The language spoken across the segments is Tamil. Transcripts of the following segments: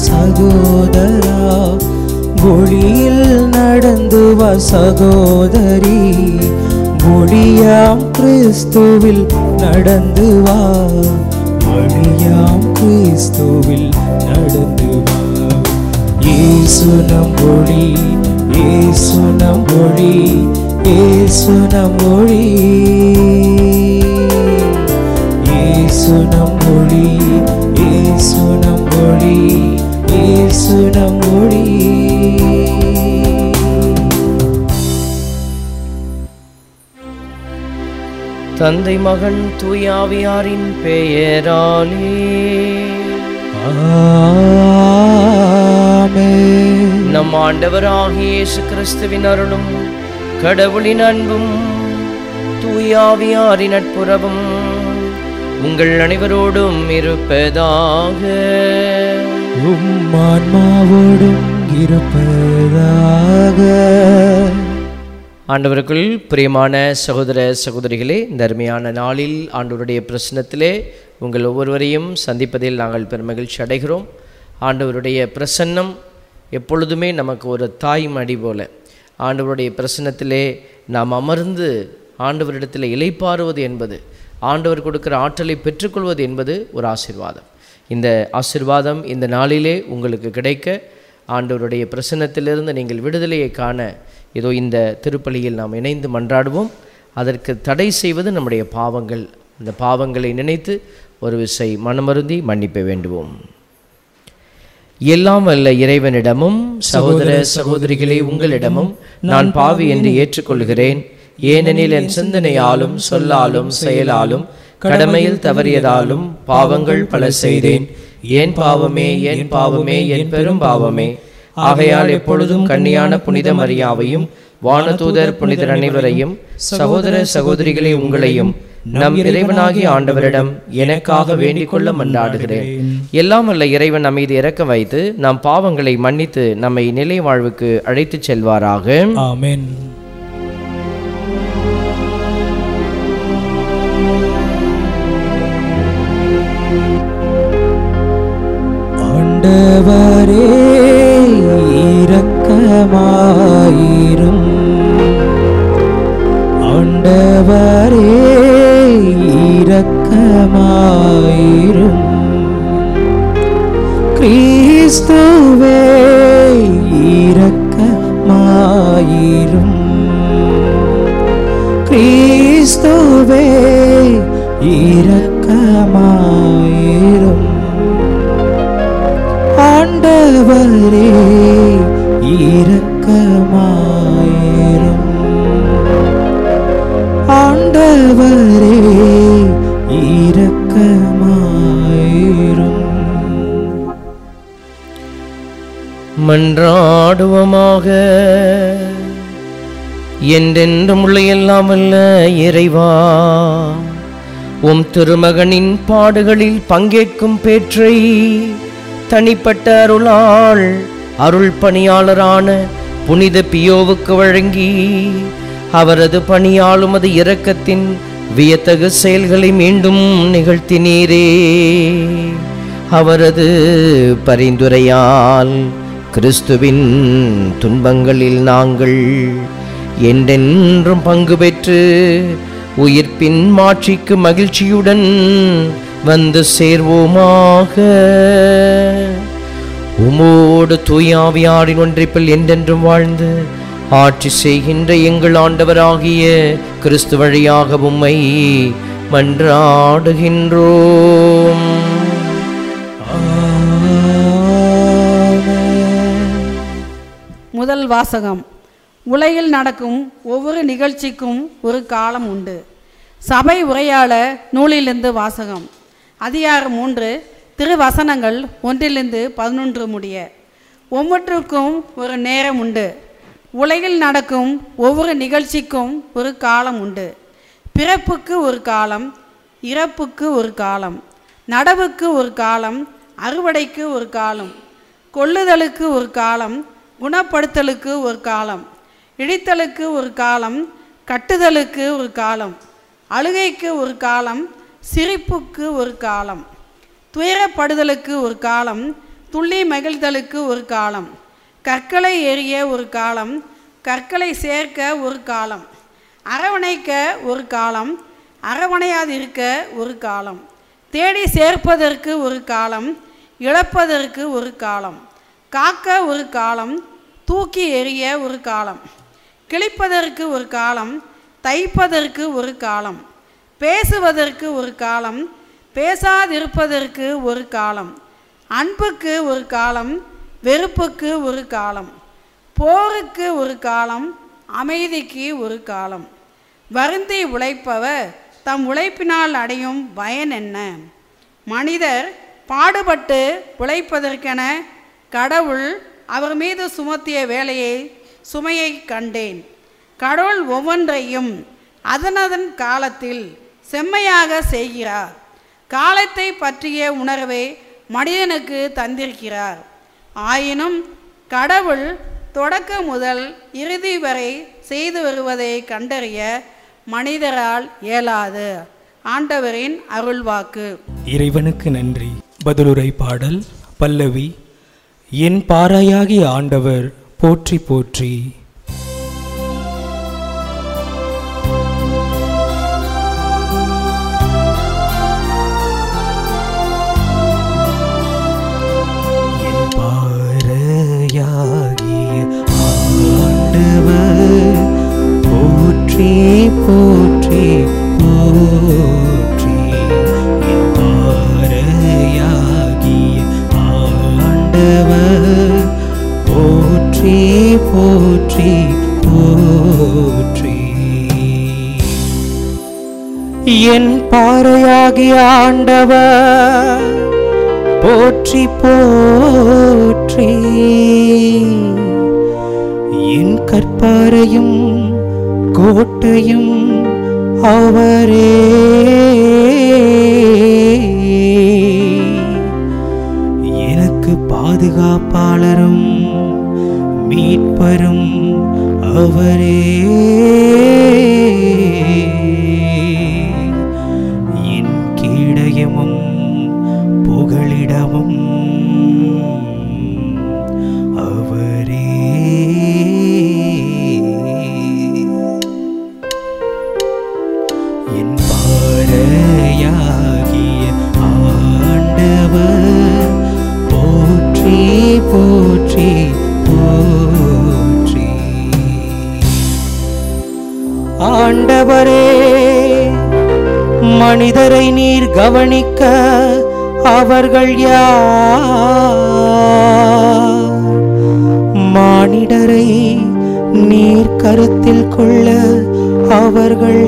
சகோதரா ஒளியில் நடந்து வா சகோதரி ஒளியாம் கிறிஸ்துவில் நடந்து வா ஒளியாம் கிறிஸ்துவில் நடந்து வா இயேசு நம் ஒளி இயேசு நம் ஒளி இயேசு நம் ஒளி இயேசு நம் ஒளி இயேசு நம் ஒளி இயேசு நம் ஒளி தந்தை மகன் தூயாவியாரின் பெயராலே ஆமென் நம் ஆண்டவராகிய இயேசு கிறிஸ்துவின் அருளும் கடவுளின் அன்பும் தூயாவியாரின் நட்புறவும் உங்கள் அனைவரோடும் இருப்பதாக உம் ஆன்மாவோடும் இருப்பதாக ஆண்டவருக்குள் பிரியமான சகோதர சகோதரிகளே இந்த அருமையான நாளில் ஆண்டவருடைய பிரசன்னத்திலே உங்கள் ஒவ்வொருவரையும் சந்திப்பதில் நாங்கள் பெருமகிழ்ச்சி அடைகிறோம் ஆண்டவருடைய பிரசன்னம் எப்பொழுதுமே நமக்கு ஒரு தாய் மடி போல ஆண்டவருடைய பிரசன்னத்திலே நாம் அமர்ந்து ஆண்டவரிடத்தில் இலைப்பாறுவது என்பது ஆண்டவர் கொடுக்கிற ஆற்றலை பெற்றுக்கொள்வது என்பது ஒரு ஆசீர்வாதம் இந்த ஆசீர்வாதம் இந்த நாளிலே உங்களுக்கு கிடைக்க ஆண்டவருடைய பிரசன்னத்திலிருந்து நீங்கள் விடுதலையை காண இதோ இந்த திருப்பலியில் நாம் இணைந்து மன்றாடுவோம் அதற்கு தடை செய்வது நம்முடைய பாவங்கள் அந்த பாவங்களை நினைத்து ஒரு விசை மனமருந்தி மன்னிப்பை வேண்டுவோம் எல்லாம் வல்ல இறைவனிடமும் சகோதர சகோதரிகளே உங்களிடமும் நான் பாவி என்று ஏற்றுக்கொள்கிறேன் ஏனெனில் என் சிந்தனையாலும் சொல்லாலும் செயலாலும் கடமையில் தவறியதாலும் பாவங்கள் பல செய்தேன் ஏன் பாவமே என் பாவமே என் பெரும் பாவமே ஆகையால் எப்பொழுதும் கன்னியான புனித மரியாவையும் வானதூதர் புனிதர் அனைவரையும் சகோதர சகோதரிகளே உங்களையும் நம் இறைவனாகிய ஆண்டவரிடம் எனக்காக வேண்டிக் கொள்ள மன்றாடுகிறேன் எல்லாம் அல்ல இறைவன் நம் மீது இறக்க வைத்து நம் பாவங்களை மன்னித்து நம்மை நிலை வாழ்வுக்கு அழைத்துச் செல்வாராக ஆமென் ஆண்டவரே இரக்கமாயிரும் ஆண்டவரே இரக்கமாயிரும் கிறிஸ்துவே இரக்கமாயிரும் கிறிஸ்துவே இரக்கமாயிரும் ஆண்டவரே இரக்கமாயிரும் ஆண்டவரே இரக்கமாயிரும் மன்றாடுவோமாக என்றென்றும் உள்ள எல்லாம் அல்ல இறைவா உம் திருமகனின் பாடுகளில் பங்கேற்கும் பேற்றை தனிப்பட்ட அருளால் அருள் பணியாளரான புனித பியோவுக்கு வழங்கி அவரது பணியாலும் அது இரக்கத்தின் வியத்தகு செயல்களை மீண்டும் நிகழ்த்தினீரே அவரது பரிந்துரையால் கிறிஸ்துவின் துன்பங்களில் நாங்கள் என்றென்றும் பங்கு பெற்று உயிர்ப்பின் மாட்சிக்கு மகிழ்ச்சியுடன் வந்து சேர்வோமாக உமோடு தூயாவியாரின் ஒன்றிப்பில் என்றென்றும் வாழ்ந்து ஆட்சி செய்கின்ற எங்கள் ஆண்டவராகிய கிறிஸ்து வழியாக உம்மை மன்றாடுகின்றோம் முதல் வாசகம் உலகில் நடக்கும் ஒவ்வொரு நிகழ்ச்சிக்கும் ஒரு காலம் உண்டு சபை உரையாளர் நூலிலிருந்து வாசகம் அதிகாரம் மூன்று திருவசனங்கள் ஒன்றிலிருந்து பதினொன்று முடிய ஒவ்வொன்றுக்கும் ஒரு நேரம் உண்டு உலகில் நடக்கும் ஒவ்வொரு நிகழ்ச்சிக்கும் ஒரு காலம் உண்டு பிறப்புக்கு ஒரு காலம் இறப்புக்கு ஒரு காலம் நடவுக்கு ஒரு காலம் அறுவடைக்கு ஒரு காலம் கொள்ளுதலுக்கு ஒரு காலம் குணப்படுத்தலுக்கு ஒரு காலம் இடித்தலுக்கு ஒரு காலம் கட்டுதலுக்கு ஒரு காலம் அழுகைக்கு ஒரு காலம் சிரிப்புக்கு ஒரு காலம் துயரப்படுதலுக்கு ஒரு காலம் துள்ளி மகிழ்தலுக்கு ஒரு காலம் கற்களை எறிய ஒரு காலம் கற்களை சேர்க்க ஒரு காலம் அரவணைக்க ஒரு காலம் அரவணையாதிருக்க ஒரு காலம் தேடி சேர்ப்பதற்கு ஒரு காலம் இழப்பதற்கு ஒரு காலம் காக்க ஒரு காலம் தூக்கி எறிய ஒரு காலம் கிழிப்பதற்கு ஒரு காலம் தைப்பதற்கு ஒரு காலம் பேசுவதற்கு ஒரு காலம் பேசாதிருப்பதற்கு ஒரு காலம் அன்புக்கு ஒரு காலம் வெறுப்புக்கு ஒரு காலம் போருக்கு ஒரு காலம் அமைதிக்கு ஒரு காலம் வருந்தி உழைப்பவர் தம் உழைப்பினால் அடையும் பயன் என்ன மனிதர் பாடுபட்டு உழைப்பதற்கென கடவுள் அவர் மீது சுமத்திய வேலையை சுமையை கண்டேன் கடவுள் ஒவ்வொன்றையும் அதனதன் காலத்தில் செம்மையாக செய்கிறார் காலத்தை பற்றிய உணர்வை மனிதனுக்கு தந்திருக்கிறார் ஆயினும் கடவுள் தொடக்க முதல் இறுதி வரை செய்து வருவதை கண்டறிய மனிதரால் இயலாது ஆண்டவரின் அருள்வாக்கு இறைவனுக்கு நன்றி பதிலுரை பாடல் பல்லவி என் பாறையாகிய ஆண்டவர் போற்றி போற்றி என் பாறையாகிய ஆண்டவர் போற்றி போற்றி போற்றி என் பாறையாகிய ஆண்டவர் போற்றி போற்றி போற்றி என் பாறையாகிய ஆண்டவர் போற்றி போற்றி என் கற்பாரையும் கோட்டையும் அவரே எனக்கு பாதுகாப்பாளரும் மீட்பரும் அவரே என் கீடயமும் புகழிடமும் அவரே என் பாறையாகிய ஆண்டவர் போற்றி போற்றி போற்றி ஆண்டவரே மனிதரை நீர் கவனிக்க அவர்கள் யார் மானிடரை நீர் கருத்தில் கொள்ள அவர்கள்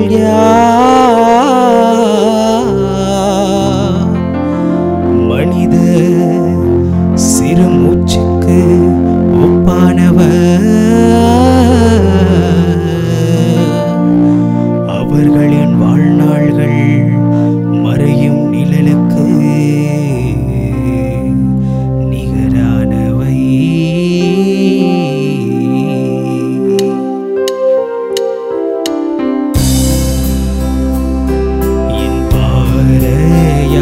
யார் மனித சிறு மூச்சுக்கு ஒப்பானவர் அவர்களின் வாழ்நாள்கள் மறையும் நிழலுக்கு நிகரானவை என் பாறையாகிய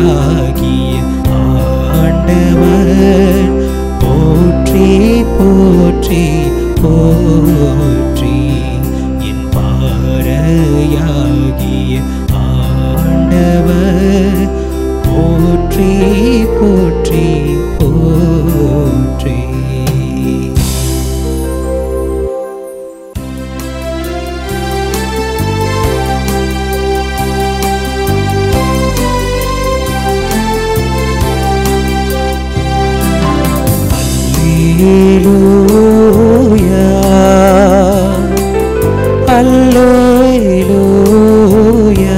ஆண்டவர் போற்றி போற்றி போற்றி என் பாறையாகிய ஆண்டவர் போற்றி போற்றி போற்றி Alleluia. Alleluia.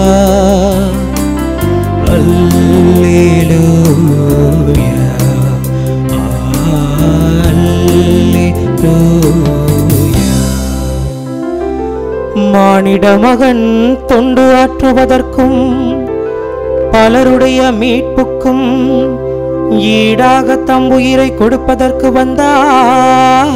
Alleluia. Alleluia. மானிட மகன் தொண்டு ஆற்றுவதற்கும் பலருடைய மீட்புக்கும் ஈடாக தம் உயிரை கொடுப்பதற்கு வந்தார்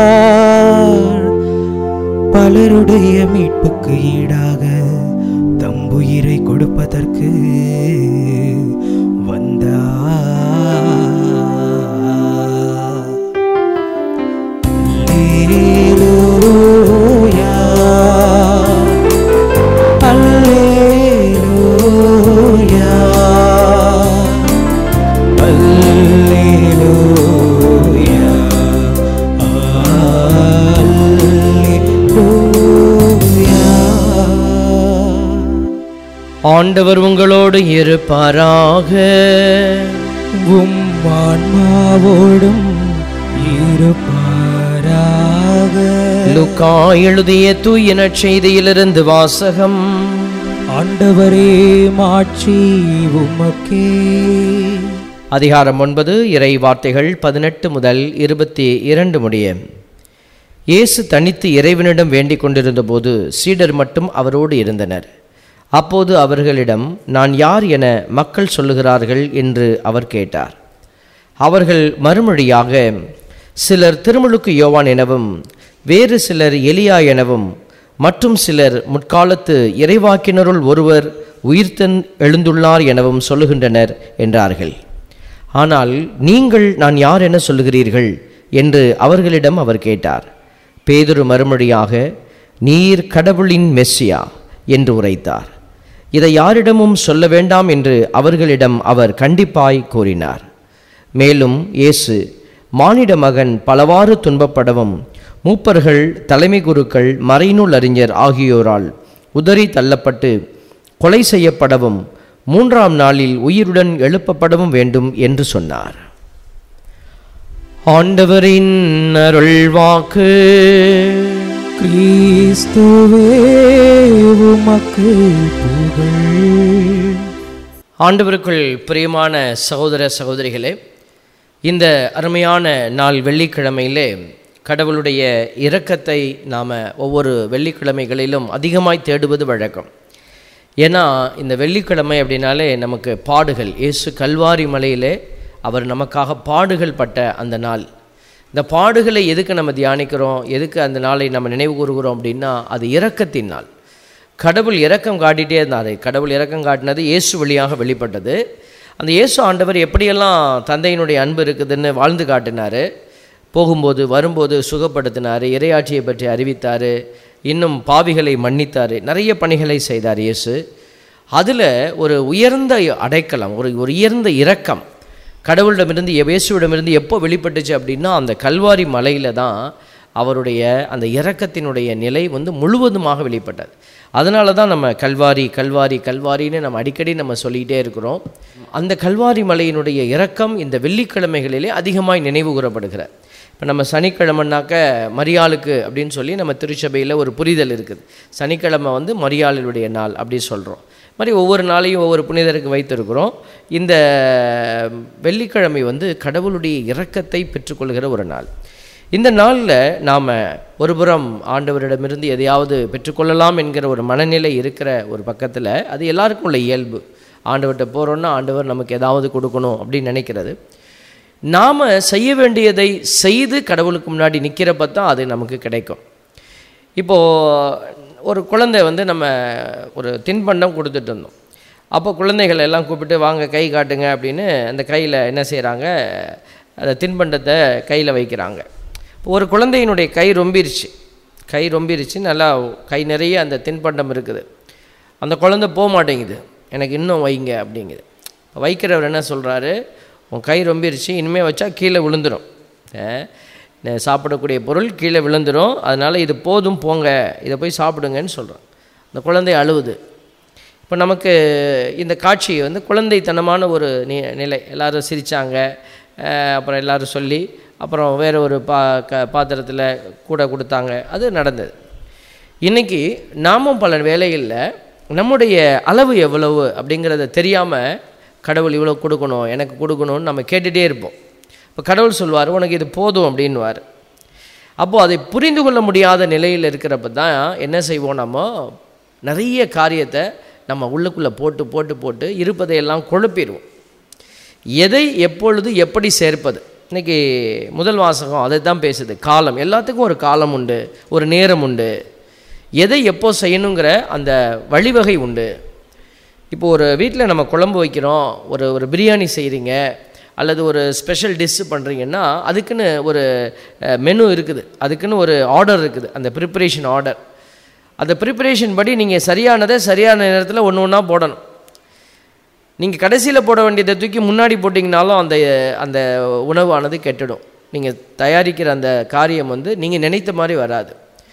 பலருடைய மீட்புக்கு ஈடாக தம் உயிரை கொடுப்பதற்கு வந்தார் ஆண்டவர் உங்களோடு இருப்பாராக உம் ஆன்மாவோடும் இருப்பாராக லுக்கா எழுதிய தூய நற்செய்தியிலிருந்து வாசகம் ஆண்டவரே மாட்சி உமக்கே அதிகாரம் ஒன்பது இறை வார்த்தைகள் பதினெட்டு முதல் இருபத்தி இரண்டு முடிய இயேசு தனித்து இறைவனிடம் வேண்டிக் கொண்டிருந்தபோது சீடர் மட்டும் அவரோடு இருந்தனர் அப்போது அவர்களிடம் நான் யார் என மக்கள் சொல்லுகிறார்கள் என்று அவர் கேட்டார் அவர்கள் மறுமொழியாக சிலர் திருமுழுக்கு யோவான் எனவும் வேறு சிலர் எலியா எனவும் மற்றும் சிலர் முற்காலத்து இறைவாக்கினருள் ஒருவர் உயிர்த்தன் எழுந்துள்ளார் எனவும் சொல்லுகின்றனர் என்றார்கள் ஆனால் நீங்கள் நான் யார் என சொல்லுகிறீர்கள் என்று அவர்களிடம் அவர் கேட்டார் பேதுரு மறுமொழியாக நீர் கடவுளின் மெஸ்ஸியா என்று உரைத்தார் இதை யாரிடமும் சொல்ல வேண்டாம் என்று அவர்களிடம் அவர் கண்டிப்பாய் கூறினார் மேலும் இயேசு மானிட மகன் பலவாறு துன்பப்படவும் மூப்பர்கள் தலைமை குருக்கள் மறைநூல் அறிஞர் ஆகியோரால் உதறி தள்ளப்பட்டு கொலை செய்யப்படவும் மூன்றாம் நாளில் உயிருடன் எழுப்பப்படவும் வேண்டும் என்று சொன்னார் ஆண்டவரின் அருள்வாக்கு கிறிஸ்துவே உமக்கு புகழ் ஆண்டவருக்குள் பிரியமான சகோதர சகோதரிகளே இந்த அருமையான நாள் வெள்ளிக்கிழமையிலே கடவுளுடைய இரக்கத்தை நாம் ஒவ்வொரு வெள்ளிக்கிழமைகளிலும் அதிகமாய் தேடுவது வழக்கம் ஏன்னா இந்த வெள்ளிக்கிழமை அப்படின்னாலே நமக்கு பாடுகள் இயேசு கல்வாரி மலையிலே அவர் நமக்காக பாடுகள் பட்ட அந்த நாள் இந்த பாடுகளை எதுக்கு நம்ம தியானிக்கிறோம் எதுக்கு அந்த நாளை நம்ம நினைவு கூறுகிறோம் அப்படின்னா அது இரக்கத்தின் நாள் கடவுள் இரக்கம் காட்டிகிட்டே இருந்தார் கடவுள் இரக்கம் காட்டினது இயேசு வழியாக வெளிப்பட்டது அந்த இயேசு ஆண்டவர் எப்படியெல்லாம் தந்தையினுடைய அன்பு இருக்குதுன்னு வாழ்ந்து காட்டினார் போகும்போது வரும்போது சுகப்படுத்தினார் இறையாட்சியை பற்றி அறிவித்தார் இன்னும் பாவிகளை மன்னித்தார் நிறைய பணிகளை செய்தார் இயேசு அதில் ஒரு உயர்ந்த அடைக்கலம் ஒரு ஒரு உயர்ந்த இரக்கம் கடவுளிடமிருந்து இயேசுவிடமிருந்து எப்போ வெளிப்பட்டுச்சு அப்படின்னா அந்த கல்வாரி மலையில் தான் அவருடைய அந்த இரக்கத்தினுடைய நிலை வந்து முழுவதுமாக வெளிப்பட்டது அதனால தான் நம்ம கல்வாரி கல்வாரி கல்வாரின்னு நம்ம அடிக்கடி நம்ம சொல்லிக்கிட்டே இருக்கிறோம் அந்த கல்வாரி மலையினுடைய இரக்கம் இந்த வெள்ளிக்கிழமைகளிலே அதிகமாய் நினைவு கூறப்படுகிறார் இப்போ நம்ம சனிக்கிழமைனாக்க மரியாளுக்கு அப்படின்னு சொல்லி நம்ம திருச்சபையில் ஒரு புரிதல் இருக்குது சனிக்கிழமை வந்து மரியாளுடைய நாள் அப்படி சொல்கிறோம் மாதிரி ஒவ்வொரு நாளையும் ஒவ்வொரு புனிதருக்கு வைத்திருக்கிறோம் இந்த வெள்ளிக்கிழமை வந்து கடவுளுடைய இரக்கத்தை பெற்றுக்கொள்கிற ஒரு நாள் இந்த நாளில் நாம் ஒருபுறம் ஆண்டவரிடமிருந்து எதையாவது பெற்றுக்கொள்ளலாம் என்கிற ஒரு மனநிலை இருக்கிற ஒரு பக்கத்தில் அது எல்லாருக்கும் உள்ள இயல்பு ஆண்டவர்கிட்ட போகிறோன்னா ஆண்டவர் நமக்கு ஏதாவது கொடுக்கணும் அப்படின்னு நினைக்கிறது நாம் செய்ய வேண்டியதை செய்து கடவுளுக்கு முன்னாடி நிற்கிறப்ப தான் அது நமக்கு கிடைக்கும் இப்போது ஒரு குழந்தை வந்து நம்ம ஒரு தின்பண்டம் கொடுத்துட்டு இருந்தோம் அப்போ குழந்தைகள் எல்லாம் கூப்பிட்டு வாங்க கை காட்டுங்க அப்படின்னு அந்த கையில் என்ன செய்கிறாங்க அந்த தின்பண்டத்தை கையில் வைக்கிறாங்க ஒரு குழந்தையினுடைய கை ரொம்பிருச்சு கை ரொம்பிருச்சு நல்லா கை நிறைய அந்த தின்பண்டம் இருக்குது அந்த குழந்தை போக மாட்டேங்குது எனக்கு இன்னும் வைங்க அப்படிங்குது வைக்கிறவர் என்ன சொல்கிறாரு உன் கை ரொம்பிருச்சு இனிமேல் வச்சா கீழே விழுந்துடும் சாப்பிடக்கூடிய பொருள் கீழே விழுந்துடும் அதனால் இது போதும் போங்க இதை போய் சாப்பிடுங்கன்னு சொல்கிறோம் அந்த குழந்தை அழுவுது இப்போ நமக்கு இந்த காட்சி வந்து குழந்தைத்தனமான ஒரு நி நிலை எல்லோரும் சிரித்தாங்க அப்புறம் எல்லோரும் சொல்லி அப்புறம் வேறு ஒரு பா க பாத்திரத்தில் கூட கொடுத்தாங்க அது நடந்தது இன்றைக்கி நாமும் பல வேலைகளில் நம்முடைய அளவு எவ்வளவு அப்படிங்கிறத தெரியாமல் கடவுள் இவ்வளோ கொடுக்கணும் எனக்கு கொடுக்கணும்னு நம்ம கேட்டுகிட்டே இருப்போம் இப்போ கடவுள் சொல்வார் உனக்கு இது போதும் அப்படின்வார் அப்போது அதை புரிந்து கொள்ள முடியாத நிலையில் இருக்கிறப்ப தான் என்ன செய்வோம் நம்ம நிறைய காரியத்தை நம்ம உள்ளுக்குள்ளே போட்டு போட்டு போட்டு இருப்பதையெல்லாம் குழப்பிடுவோம் எதை எப்பொழுது எப்படி சேர்ப்பது இன்றைக்கி முதல் வாசகம் அதை தான் பேசுது காலம் எல்லாத்துக்கும் ஒரு காலம் உண்டு ஒரு நேரம் உண்டு எதை எப்போ செய்யணுங்கிற அந்த வழிவகை உண்டு இப்போ ஒரு வீட்டில் நம்ம குழம்பு வைக்கிறோம் ஒரு ஒரு பிரியாணி செய்கிறீங்க அல்லது ஒரு ஸ்பெஷல் டிஷ்ஷு பண்ணுறீங்கன்னா அதுக்குன்னு ஒரு மெனு இருக்குது அதுக்குன்னு ஒரு ஆர்டர் இருக்குது அந்த ப்ரிப்பரேஷன் ஆர்டர் அந்த ப்ரிப்பரேஷன் படி நீங்கள் சரியானதை சரியான நேரத்தில் ஒன்று ஒன்றா போடணும் நீங்கள் கடைசியில் போட வேண்டியதை தூக்கி முன்னாடி போட்டிங்கனாலும் அந்த அந்த உணவானது கெட்டுடும் நீங்கள் தயாரிக்கிற அந்த காரியம் வந்து நீங்கள் நினைத்த மாதிரி வராது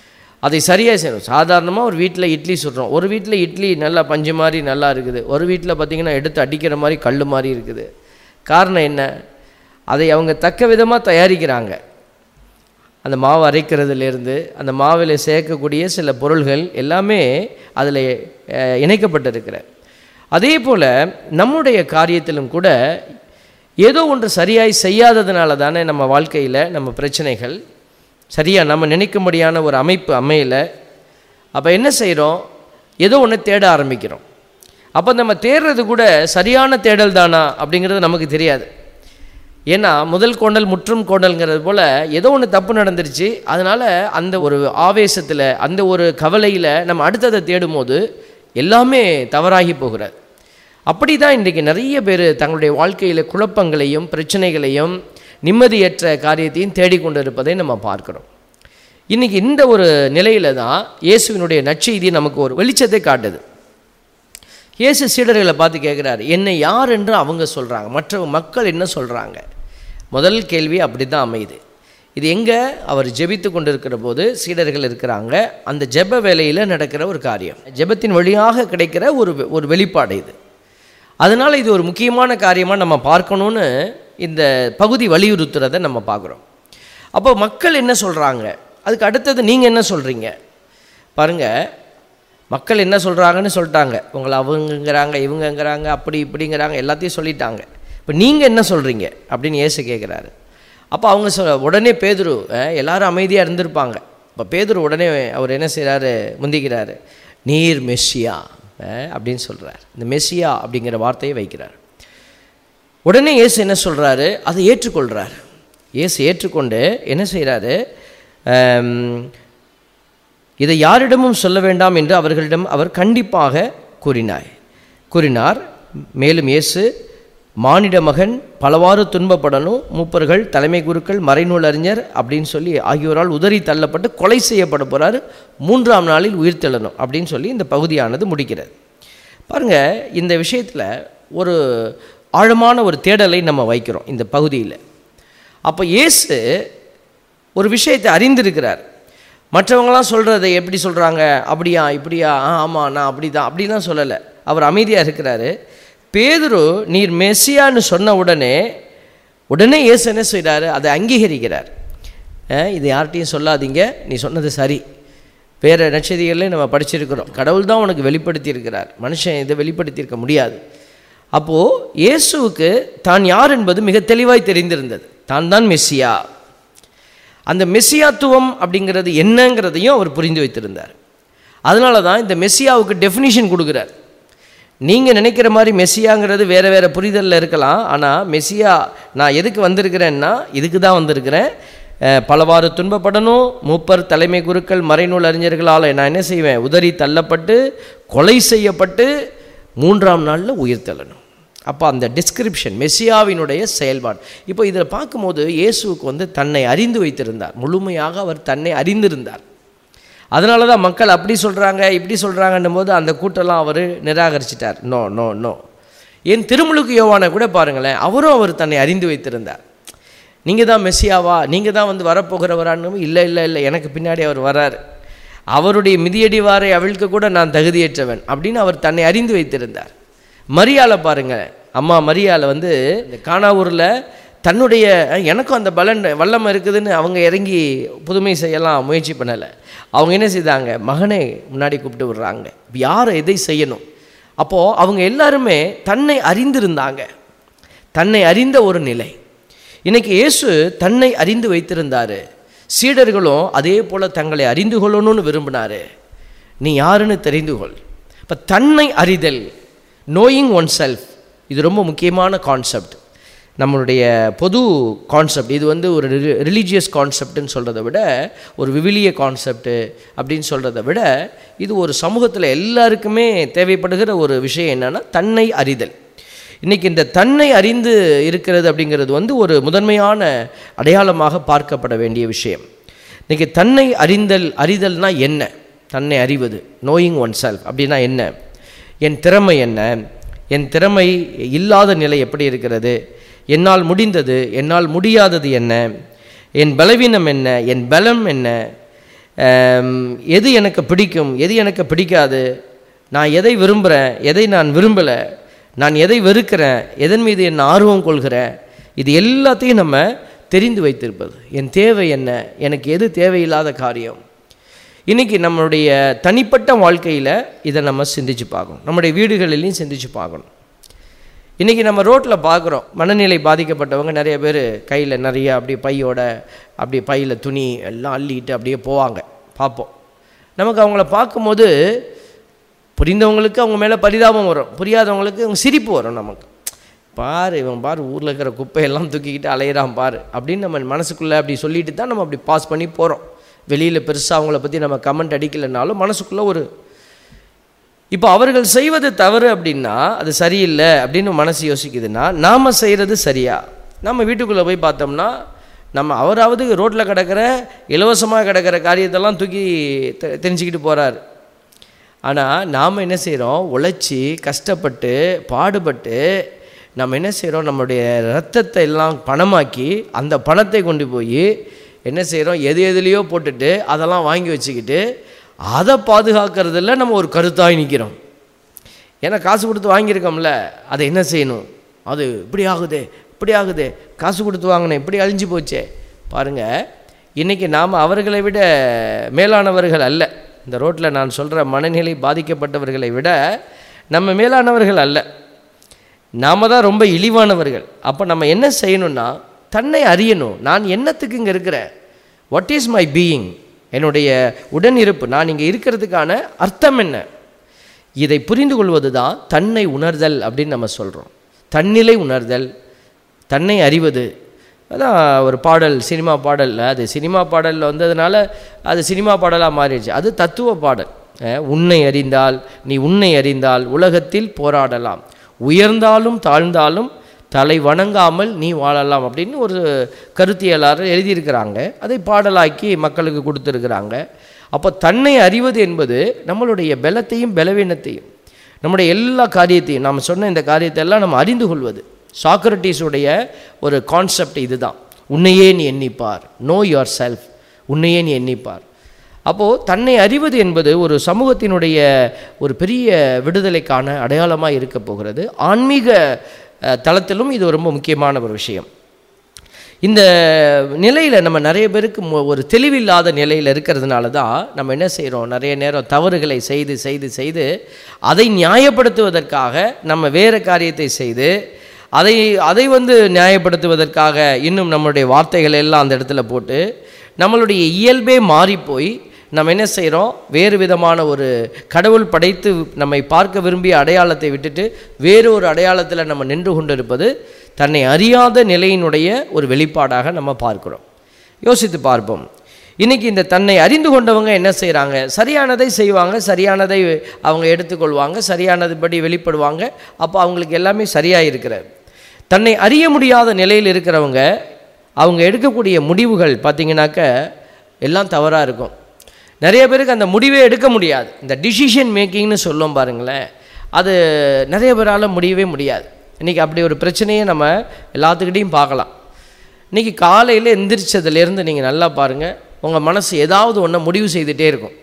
அதை சரியாக செய்யணும் சாதாரணமாக ஒரு வீட்டில் இட்லி சுடுறோம் ஒரு வீட்டில் இட்லி நல்லா பஞ்சு மாதிரி நல்லா இருக்குது ஒரு வீட்டில் பார்த்திங்கன்னா எடுத்து அடிக்கிற மாதிரி கல் மாதிரி இருக்குது காரணம் என்ன அதை அவங்க தக்க விதமாக தயாரிக்கிறாங்க அந்த மாவு அரைக்கிறதுலேருந்து அந்த மாவில் சேர்க்கக்கூடிய சில பொருள்கள் எல்லாமே அதில் அஹ், இணைக்கப்பட்டிருக்கிற அதே போல் நம்முடைய காரியத்திலும் கூட ஏதோ ஒன்று சரியாய் செய்யாததுனால தானே நம்ம வாழ்க்கையில் நம்ம பிரச்சனைகள் சரியாக நம்ம நினைக்கும்படியான ஒரு அமைப்பு அமையல அப்போ என்ன செய்கிறோம் ஏதோ ஒன்று தேட ஆரம்பிக்கிறோம் அப்போ நம்ம தேடுறது கூட சரியான தேடல் தானா அப்படிங்கிறது நமக்கு தெரியாது ஏன்னா முதல் கோண்டல் முற்றும் கோண்டல்ங்கிறது போல் ஏதோ ஒன்று தப்பு நடந்துருச்சு அதனால் அந்த ஒரு ஆவேசத்தில் அந்த ஒரு கவலையில் நம்ம அடுத்ததை தேடும்போது எல்லாமே தவறாகி போகிறது அப்படி தான் இன்றைக்கி நிறைய பேர் தங்களுடைய வாழ்க்கையில் குழப்பங்களையும் பிரச்சனைகளையும் நிம்மதியற்ற காரியத்தையும் தேடிக்கொண்டு இருப்பதை நம்ம பார்க்கிறோம் இன்றைக்கி இந்த ஒரு நிலையில தான் இயேசுவினுடைய நற்செய்தி நமக்கு ஒரு வெளிச்சத்தை காட்டுது இயேசு சீடர்களை பார்த்து கேட்குறாரு என்னை யார் என்று அவங்க சொல்கிறாங்க மற்ற மக்கள் என்ன சொல்கிறாங்க முதல் கேள்வி அப்படி தான் அமையுது இது எங்கே அவர் ஜெபித்து கொண்டிருக்கிற போது சீடர்கள் இருக்கிறாங்க அந்த ஜெப வேலையில் நடக்கிற ஒரு காரியம் ஜெபத்தின் வழியாக கிடைக்கிற ஒரு ஒரு வெளிப்பாடு இது அதனால் இது ஒரு முக்கியமான காரியமாக நம்ம பார்க்கணுன்னு இந்த பகுதி வலியுறுத்துறதை நம்ம பார்க்குறோம் அப்போ மக்கள் என்ன சொல்கிறாங்க அதுக்கு அடுத்தது நீங்கள் என்ன சொல்கிறீங்க பாருங்கள் மக்கள் என்ன சொல்கிறாங்கன்னு சொல்லிட்டாங்க உங்களை அவங்கங்கிறாங்க இவங்கங்கிறாங்க அப்படி இப்படிங்கிறாங்க எல்லாத்தையும் சொல்லிட்டாங்க இப்போ நீங்கள் என்ன சொல்கிறீங்க அப்படின்னு இயேசு கேட்குறாரு அப்போ அவங்க சொல் உடனே பேதுரு அஹ், எல்லாரும் அமைதியாக இருந்திருப்பாங்க இப்போ பேதுரு உடனே அவர் என்ன செய்கிறாரு முந்திக்கிறாரு நீர் மெஸ்ஸியா அஹ், அப்படின்னு சொல்கிறார் இந்த மெஸ்ஸியா அப்படிங்கிற வார்த்தையை வைக்கிறார் உடனே இயேசு என்ன சொல்கிறாரு அதை ஏற்றுக்கொள்கிறார் இயேசு ஏற்றுக்கொண்டு என்ன செய்கிறாரு இதை யாரிடமும் சொல்ல வேண்டாம் என்று அவர்களிடம் அவர் கண்டிப்பாக கூறினார் கூறினார் மேலும் இயேசு மானிட மகன் பலவாறு துன்பப்படணும் மூப்பர்கள் தலைமை குருக்கள் மறைநூல் அறிஞர் அப்படின்னு சொல்லி ஆகியோரால் உதறி தள்ளப்பட்டு கொலை செய்யப்பட போகிறார் மூன்றாம் நாளில் உயிர்த்தெழணும் அப்படின்னு சொல்லி இந்த பகுதியானது முடிக்கிறது பாருங்க இந்த விஷயத்தில் ஒரு ஆழமான ஒரு தேடலை நம்ம வைக்கிறோம் இந்த பகுதியில் அப்போ இயேசு ஒரு விஷயத்தை அறிந்திருக்கிறார் மற்றவங்களாம் சொல்கிறத எப்படி சொல்கிறாங்க அப்படியா இப்படியா ஆ ஆமாம் நான் அப்படி தான் அப்படிலாம் சொல்லலை அவர் அமைதியாக இருக்கிறாரு பேதுரு நீர் மெஸ்ஸியான்னு சொன்ன உடனே உடனே இயேசு என்ன செய்கிறாரு அதை அங்கீகரிக்கிறார் அஹ், இது யார்கிட்டையும் சொல்லாதீங்க நீ சொன்னது சரி வேறு நட்சத்திரங்களையும் நம்ம படிச்சிருக்கிறோம் கடவுள் தான் உனக்கு வெளிப்படுத்தி இருக்கிறார் மனுஷன் இதை வெளிப்படுத்தியிருக்க முடியாது அப்போது இயேசுவுக்கு தான் யார் என்பது மிக தெளிவாய் தெரிந்திருந்தது தான் தான் மெஸ்ஸியா அந்த மெஸ்ஸியாத்துவம் அப்படிங்கிறது என்னங்கிறதையும் அவர் புரிந்து வைத்திருந்தார் அதனால தான் இந்த மெஸ்ஸியாவுக்கு டெஃபினிஷன் கொடுக்குறார் நீங்கள் நினைக்கிற மாதிரி மெஸ்ஸியாங்கிறது வேறு வேறு புரிதலில் இருக்கலாம் ஆனால் மெஸ்ஸியா நான் எதுக்கு வந்திருக்கிறேன்னா இதுக்கு தான் வந்திருக்கிறேன் அஹ், பலவாறு துன்பப்படணும் மூப்பர் தலைமை குருக்கள் மறைநூல் அறிஞர்களால் நான் என்ன செய்வேன் உதறி தள்ளப்பட்டு கொலை செய்யப்பட்டு மூன்றாம் நாளில் உயிர் தள்ளணும் அப்போ அந்த டிஸ்கிரிப்ஷன் மெஸ்ஸியாவினுடைய செயல்பாடு இப்போ இதில் பார்க்கும்போது இயேசுவுக்கு வந்து தன்னை அறிந்து வைத்திருந்தார் முழுமையாக அவர் தன்னை அறிந்திருந்தார் அதனால தான் மக்கள் அப்படி சொல்கிறாங்க இப்படி சொல்கிறாங்கன்னும் போது அந்த கூட்டெல்லாம் அவர் நிராகரிச்சிட்டார் நோ நோ நோ என் திருமுழுக்கு யோவானை கூட பாருங்களேன் அவரும் அவர் தன்னை அறிந்து வைத்திருந்தார் நீங்கள் தான் மெஸ்ஸியாவா நீங்கள் தான் வந்து வரப்போகிறவரான்னு இல்லை இல்லை இல்லை எனக்கு பின்னாடி அவர் வரார் அவருடைய மிதியடி வாரை அவிழ்க்க கூட நான் தகுதியற்றவன் அப்படின்னு அவர் தன்னை அறிந்து வைத்திருந்தார் மரியாதை பாருங்க அம்மா மரியாதை வந்து இந்த கானாவூரில் தன்னுடைய அஹ், எனக்கும் அந்த பலன் வல்லமை இருக்குதுன்னு அவங்க இறங்கி புதுமை செய்யலாம் முயற்சி பண்ணலை அவங்க என்ன செய்தாங்க மகனை முன்னாடி கூப்பிட்டு விடுறாங்க யாரை எதை செய்யணும் அப்போது அவங்க எல்லாருமே தன்னை அறிந்திருந்தாங்க தன்னை அறிந்த ஒரு நிலை இன்னைக்கு இயேசு தன்னை அறிந்து வைத்திருந்தாரு சீடர்களும் அதே போல் தங்களை அறிந்து கொள்ளணும்னு விரும்பினாரு நீ யாருன்னு தெரிந்து கொள் இப்போ தன்னை அறிதல் நோயிங் ஒன் செல்ஃப் இது ரொம்ப முக்கியமான கான்செப்ட் நம்மளுடைய பொது கான்செப்ட் இது வந்து ஒரு ரிலீஜியஸ் கான்செப்ட்னு சொல்கிறத விட ஒரு விவிலிய கான்செப்ட் அப்படின்னு சொல்கிறத விட இது ஒரு சமூகத்தில் எல்லாருக்குமே தேவைப்படுகிற ஒரு விஷயம் என்னன்னா தன்னை அறிதல் இன்றைக்கி இந்த தன்னை அறிந்து இருக்கிறது அப்படிங்கிறது வந்து ஒரு முதன்மையான அடையாளமாக பார்க்கப்பட வேண்டிய விஷயம் இன்றைக்கி தன்னை அறிந்தல் அறிதல்னா என்ன தன்னை அறிவது நோயிங் ஒன் செல்ஃப் அப்படின்னா என்ன என் திறமை என்ன என் திறமை இல்லாத நிலை எப்படி இருக்கிறது என்னால் முடிந்தது என்னால் முடியாதது என்ன என் பலவீனம் என்ன என் பலம் என்ன ஆம், எது எனக்கு பிடிக்கும் எது எனக்கு பிடிக்காது நான் எதை விரும்புகிறேன் எதை நான் விரும்பலை நான் எதை வெறுக்கிறேன் எதன் மீது என் ஆர்வம் கொள்கிறேன் இது எல்லாத்தையும் நம்ம தெரிந்து வைத்திருப்பது என் தேவை என்ன எனக்கு எது தேவையில்லாத காரியம் இன்றைக்கி நம்மளுடைய தனிப்பட்ட வாழ்க்கையில் இதை நம்ம சிந்திச்சு பார்க்கணும் நம்முடைய வீடுகளிலையும் சிந்திச்சு பார்க்கணும் இன்றைக்கி நம்ம ரோட்டில் பார்க்குறோம் மனநிலை பாதிக்கப்பட்டவங்க நிறைய பேர் கையில் நிறைய அப்படியே பையோட அப்படியே பையில் துணி எல்லாம் அள்ளிட்டு அப்படியே போவாங்க பார்ப்போம் நமக்கு அவங்கள பார்க்கும்போது புரிந்தவங்களுக்கு அவங்க மேலே பரிதாபம் வரும் புரியாதவங்களுக்கு அவங்க சிரிப்பு வரும் நமக்கு பாரு இவன் பாரு ஊரில் இருக்கிற குப்பையெல்லாம் தூக்கிக்கிட்டு அலையிறான் பாரு அப்படின்னு நம்ம மனசுக்குள்ளே அப்படி சொல்லிட்டு தான் நம்ம அப்படி பாஸ் பண்ணி போகிறோம் வெளியில் பெருசாக அவங்கள பற்றி நம்ம கமெண்ட் அடிக்கலைனாலும் மனசுக்குள்ளே ஒரு இப்போ அவர்கள் செய்வது தவறு அப்படின்னா அது சரியில்லை அப்படின்னு மனசு யோசிக்குதுன்னா நாம் செய்கிறது சரியா நம்ம வீட்டுக்குள்ளே போய் பார்த்தோம்னா நம்ம அவராவது ரோட்டில் கிடக்கிற இலவசமாக கிடக்கிற காரியத்தெல்லாம் தூக்கி தெ- தெரிஞ்சுக்கிட்டு போகிறார் ஆனால் நாம் என்ன செய்கிறோம் உழைச்சி கஷ்டப்பட்டு பாடுபட்டு நம்ம என்ன செய்கிறோம் நம்மளுடைய ரத்தத்தை எல்லாம் பணமாக்கி அந்த பணத்தை கொண்டு போய் என்ன செய்கிறோம் எது எதுலேயோ போட்டுட்டு அதெல்லாம் வாங்கி வச்சுக்கிட்டு அதை பாதுகாக்கிறதுல நம்ம ஒரு கருத்தாய் நிற்கிறோம் ஏன்னா காசு கொடுத்து வாங்கியிருக்கோம்ல அதை என்ன செய்யணும் அது இப்படி ஆகுது இப்படி ஆகுது காசு கொடுத்து வாங்கினேன் இப்படி அழிஞ்சு போச்சே பாருங்கள் இன்றைக்கி நாம் அவர்களை விட மேலானவர்கள் அல்ல இந்த ரோட்டில் நான் சொல்கிற மனநிலை பாதிக்கப்பட்டவர்களை விட நம்ம மேலானவர்கள் அல்ல நாம தான் ரொம்ப இழிவானவர்கள் அப்போ நம்ம என்ன செய்யணும்னா தன்னை அறியணும் நான் என்னத்துக்கு இங்கே இருக்கிறேன் வாட் இஸ் மை பீயிங் என்னுடைய உடன் இருப்பு நான் இங்கே இருக்கிறதுக்கான அர்த்தம் என்ன இதை புரிந்து கொள்வது தான் தன்னை உணர்தல் அப்படின்னு நம்ம சொல்கிறோம் தன்னிலை உணர்தல் தன்னை அறிவது அதான் ஒரு பாடல் சினிமா பாடல் அது சினிமா பாடலில் வந்ததுனால அது சினிமா பாடலாக மாறிடுச்சு அது தத்துவ பாடல் அஹ், உன்னை அறிந்தால் நீ உன்னை அறிந்தால் உலகத்தில் போராடலாம் உயர்ந்தாலும் தாழ்ந்தாலும் தலை வணங்காமல் நீ வாழலாம் அப்படின்னு ஒரு கருத்தியலாளர் எழுதியிருக்கிறாங்க அதை பாடலாக்கி மக்களுக்கு கொடுத்துருக்குறாங்க அப்போ தன்னை அறிவது என்பது நம்மளுடைய பலத்தையும் பலவீனத்தையும் நம்முடைய எல்லா காரியத்தையும் நாம் சொன்ன இந்த காரியத்தை எல்லாம் நம்ம அறிந்து கொள்வது சாக்ரட்டிஸுடைய ஒரு கான்செப்ட் இதுதான் உன்னையே நீ எண்ணிப்பார் நோ யுவர் செல்ஃப் உன்னையே நீ எண்ணிப்பார் அப்போது தன்னை அறிவது என்பது ஒரு சமூகத்தினுடைய ஒரு பெரிய விடுதலைக்கான அடையாளமாக இருக்க போகிறது ஆன்மீக அஹ், தளத்திலும் இது ரொம்ப முக்கியமான ஒரு விஷயம் இந்த நிலையில் நம்ம நிறைய பேருக்கு மு- ஒரு தெளிவில்லாத நிலையில் இருக்கிறதுனால தான் நம்ம என்ன செய்கிறோம் நிறைய நேரம் தவறுகளை செய்து செய்து செய்து அதை நியாயப்படுத்துவதற்காக நம்ம வேறு காரியத்தை செய்து அதை அதை வந்து நியாயப்படுத்துவதற்காக இன்னும் நம்மளுடைய வார்த்தைகளை எல்லாம் அந்த இடத்துல போட்டு நம்மளுடைய இயல்பே மாறிப்போய் நம்ம என்ன செய்கிறோம் வேறு விதமான ஒரு கடவுள் படைத்து நம்மை பார்க்க விரும்பிய அடையாளத்தை விட்டுட்டு வேறு ஒரு அடையாளத்தில் நம்ம நின்று கொண்டிருப்பது தன்னை அறியாத நிலையினுடைய ஒரு வெளிப்பாடாக நம்ம பார்க்கிறோம் யோசித்து பார்ப்போம் இன்னைக்கு இந்த தன்னை அறிந்து கொண்டவங்க என்ன செய்கிறாங்க சரியானதை செய்வாங்க சரியானதை அவங்க எடுத்துக்கொள்வாங்க சரியானதுபடி வெளிப்படுவாங்க அப்போ அவங்களுக்கு எல்லாமே சரியாக இருக்கிறது தன்னை அறிய முடியாத நிலையில் இருக்கிறவங்க அவங்க எடுக்கக்கூடிய முடிவுகள் பார்த்திங்கனாக்க எல்லாம் தவறாக இருக்கும் நிறைய பேருக்கு அந்த முடிவே எடுக்க முடியாது இந்த டிசிஷன் மேக்கிங்னு சொல்லும் பாருங்களேன் அது நிறைய பேரால் முடியவே முடியாது இன்றைக்கி அப்படி ஒரு பிரச்சனையை நம்ம எல்லாத்துக்கிட்டையும் பார்க்கலாம் இன்றைக்கி காலையில் எந்திரிச்சதுலேருந்து நீங்கள் நல்லா பாருங்கள் உங்கள் மனசு ஏதாவது ஒன்றை முடிவு செய்துகிட்டே இருக்கும்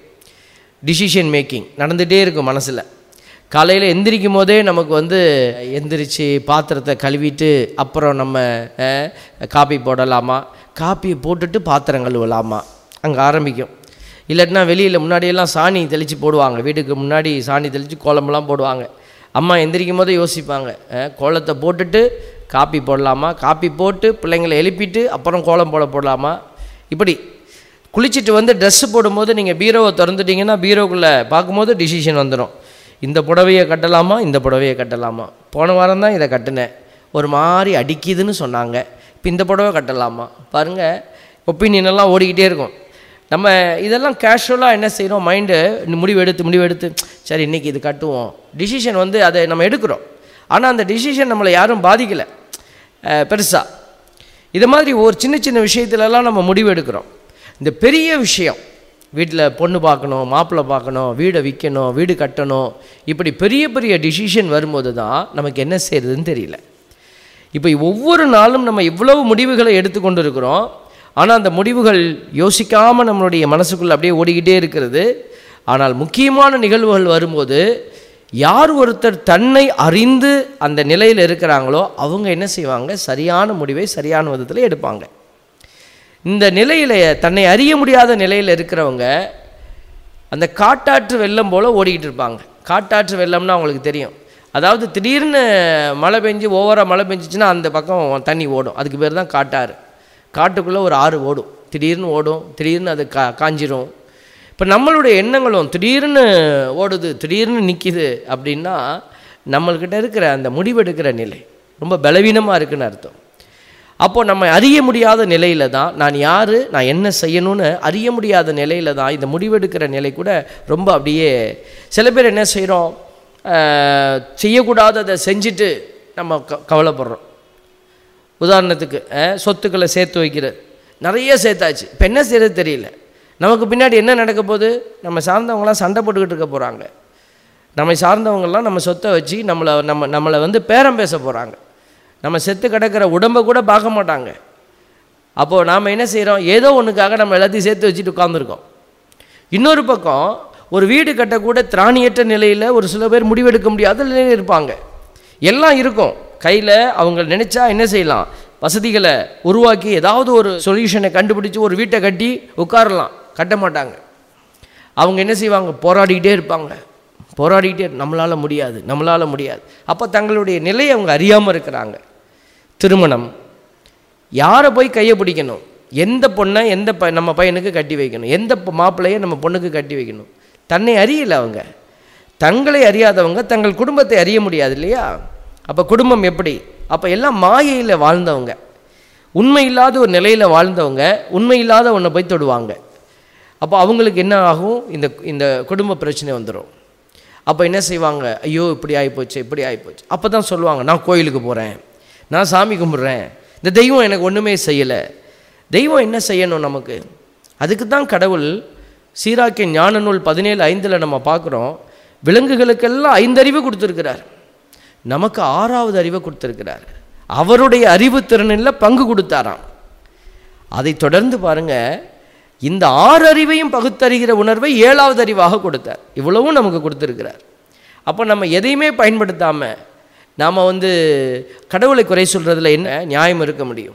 டிசிஷன் மேக்கிங் நடந்துகிட்டே இருக்கும் மனசில் காலையில் எந்திரிக்கும் போதே நமக்கு வந்து எந்திரிச்சு பாத்திரத்தை கழுவிட்டு அப்புறம் நம்ம அஹ், காப்பி போடலாமா காப்பியை போட்டுட்டு பாத்திரம் கழுவலாமா அங்கே ஆரம்பிக்கும் இல்லாட்டினா வெளியில் முன்னாடியெல்லாம் சாணி தெளித்து போடுவாங்க வீட்டுக்கு முன்னாடி சாணி தெளித்து கோலமெல்லாம் போடுவாங்க அம்மா எந்திரிக்கும் போதே யோசிப்பாங்க அஹ், கோலத்தை போட்டுட்டு காப்பி போடலாமா காப்பி போட்டு பிள்ளைங்களை எழுப்பிட்டு அப்புறம் கோலம் போட போடலாமா இப்படி குளிச்சுட்டு வந்து ட்ரெஸ்ஸு போடும்போது நீங்கள் பீரோவை திறந்துட்டீங்கன்னா பீரோக்குள்ளே பார்க்கும்போது டிசிஷன் வந்துடும் இந்த புடவையை கட்டலாமா இந்த புடவையை கட்டலாமா போன வாரம் தான் இதை கட்டினேன் ஒரு மாதிரி அடிக்குதுன்னு சொன்னாங்க இப்போ இந்த புடவை கட்டலாமா பாருங்கள் ஒப்பீனியன் எல்லாம் ஓடிக்கிட்டே இருக்கும் நம்ம இதெல்லாம் கேஷுவலாக என்ன செய்கிறோம் மைண்டு முடிவு எடுத்து முடிவு எடுத்து சரி இன்றைக்கி இது கட்டுவோம் டிசிஷன் வந்து அதை நம்ம எடுக்கிறோம் ஆனால் அந்த டிசிஷன் நம்மளை யாரும் பாதிக்கலை பெருசாக இது மாதிரி ஒரு சின்ன சின்ன விஷயத்துலலாம் நம்ம முடிவு எடுக்கிறோம் இந்த பெரிய விஷயம் வீட்டில் பொண்ணு பார்க்கணும் மாப்பிள்ளை பார்க்கணும் வீடை விற்கணும் வீடு கட்டணும் இப்படி பெரிய பெரிய டிசிஷன் வரும்போது தான் நமக்கு என்ன செய்யறதுன்னு தெரியல இப்போ ஒவ்வொரு நாளும் நம்ம இவ்வளவு முடிவுகளை எடுத்துக்கொண்டு இருக்கிறோம் ஆனால் அந்த முடிவுகள் யோசிக்காமல் நம்மளுடைய மனசுக்குள்ளே அப்படியே ஓடிக்கிட்டே இருக்கிறது ஆனால் முக்கியமான நிகழ்வுகள் வரும்போது யார் ஒருத்தர் தன்னை அறிந்து அந்த நிலையில் இருக்கிறாங்களோ அவங்க என்ன செய்வாங்க சரியான முடிவை சரியான விதத்தில் எடுப்பாங்க இந்த நிலையில் தன்னை அறிய முடியாத நிலையில் இருக்கிறவங்க அந்த காட்டாற்று வெள்ளம் போல் ஓடிக்கிட்டு இருப்பாங்க காட்டாற்று வெள்ளம்னா அவங்களுக்கு தெரியும் அதாவது திடீர்னு மழை பெஞ்சு ஓவராக மழை பெஞ்சிச்சுன்னா அந்த பக்கம் தண்ணி ஓடும் அதுக்கு பேர் தான் காட்டாறு காட்டுக்குள்ளே ஒரு ஆறு ஓடும் திடீர்னு ஓடும் திடீர்னு அது கா காஞ்சிரும் இப்போ நம்மளுடைய எண்ணங்களும் திடீர்னு ஓடுது திடீர்னு நிற்கிது அப்படின்னா நம்மள்கிட்ட இருக்கிற அந்த முடிவெடுக்கிற நிலை ரொம்ப பலவீனமாக இருக்குன்னு அர்த்தம் அப்போ நம்ம அறிய முடியாத நிலையில தான் நான் யார் நான் என்ன செய்யணும்னு அறிய முடியாத நிலையில தான் இந்த முடிவெடுக்கிற நிலை கூட ரொம்ப அப்படியே சில பேர் என்ன செய்கிறோம் செய்யக்கூடாததை செஞ்சுட்டு நம்ம க கவலைப்படுறோம் உதாரணத்துக்கு அஹ், சொத்துக்களை சேர்த்து வைக்கிறது நிறைய சேர்த்தாச்சு இப்போ என்ன செய்யறது தெரியல நமக்கு பின்னாடி என்ன நடக்க போகுது நம்ம சார்ந்தவங்களாம் சண்டை போட்டுக்கிட்டு இருக்க போகிறாங்க நம்மை சார்ந்தவங்கெல்லாம் நம்ம சொத்தை வச்சு நம்மளை நம்ம நம்மளை வந்து பேரம் பேச போகிறாங்க நம்ம செத்து கிடக்கிற உடம்பை கூட பார்க்க மாட்டாங்க அப்போது நாம் என்ன செய்கிறோம் ஏதோ ஒன்றுக்காக நம்ம எல்லாத்தையும் சேர்த்து வச்சுட்டு உட்காந்துருக்கோம் இன்னொரு பக்கம் ஒரு வீடு கட்டக்கூட திராணியற்ற நிலையில் ஒரு சில பேர் முடிவெடுக்க முடியாத நிலையில் இருப்பாங்க எல்லாம் இருக்கும் கையில் அவங்க நினச்சா என்ன செய்யலாம் வசதிகளை உருவாக்கி ஏதாவது ஒரு சொல்யூஷனை கண்டுபிடிச்சு ஒரு வீட்டை கட்டி உட்காரலாம் கட்ட மாட்டாங்க அவங்க என்ன செய்வாங்க போராடிக்கிட்டே இருப்பாங்க போராடிக்கிட்டே நம்மளால் முடியாது நம்மளால் முடியாது அப்போ தங்களுடைய நிலையை அவங்க அறியாமல் இருக்கிறாங்க திருமணம் யாரை போய் கையை பிடிக்கணும் எந்த பொண்ணை எந்த ப நம்ம பையனுக்கு கட்டி வைக்கணும் எந்த பொ- மாப்பிள்ளையை நம்ம பொண்ணுக்கு கட்டி வைக்கணும் தன்னை அறியல அவங்க தங்களை அறியாதவங்க தங்கள் குடும்பத்தை அறிய முடியாது இல்லையா அப்போ குடும்பம் எப்படி அப்போ எல்லாம் மாயையில் வாழ்ந்தவங்க உண்மை இல்லாத ஒரு நிலையில் வாழ்ந்தவங்க உண்மை இல்லாத ஒன்றை போய் தொடுவாங்க அப்போ அவங்களுக்கு என்ன ஆகும் இந்த இந்த குடும்ப பிரச்சனை வந்துடும் அப்போ என்ன செய்வாங்க ஐயோ இப்படி ஆகிப்போச்சு இப்படி ஆகிப்போச்சு அப்போ தான் சொல்லுவாங்க நான் கோயிலுக்கு போகிறேன் நான் சாமி கும்பிட்றேன் இந்த தெய்வம் எனக்கு ஒன்றுமே செய்யலை தெய்வம் என்ன செய்யணும் நமக்கு அதுக்கு தான் கடவுள் சீராக்கிய ஞான நூல் பதினேழு ஐந்தில் நம்ம பார்க்குறோம் விலங்குகளுக்கெல்லாம் ஐந்தறிவு கொடுத்துருக்கிறார் நமக்கு ஆறாவது அறிவை கொடுத்துருக்கிறார் அவருடைய அறிவு திறனில் பங்கு கொடுத்தாராம் அதை தொடர்ந்து பாருங்க இந்த ஆறு அறிவையும் பகுத்தறிகிற உணர்வை ஏழாவது அறிவாக கொடுத்தார் இவ்வளவும் நமக்கு கொடுத்துருக்கிறார் அப்போ நம்ம எதையுமே பயன்படுத்தாமல் நாம் வந்து கடவுளை குறை சொல்கிறதுல என்ன நியாயம் இருக்க முடியும்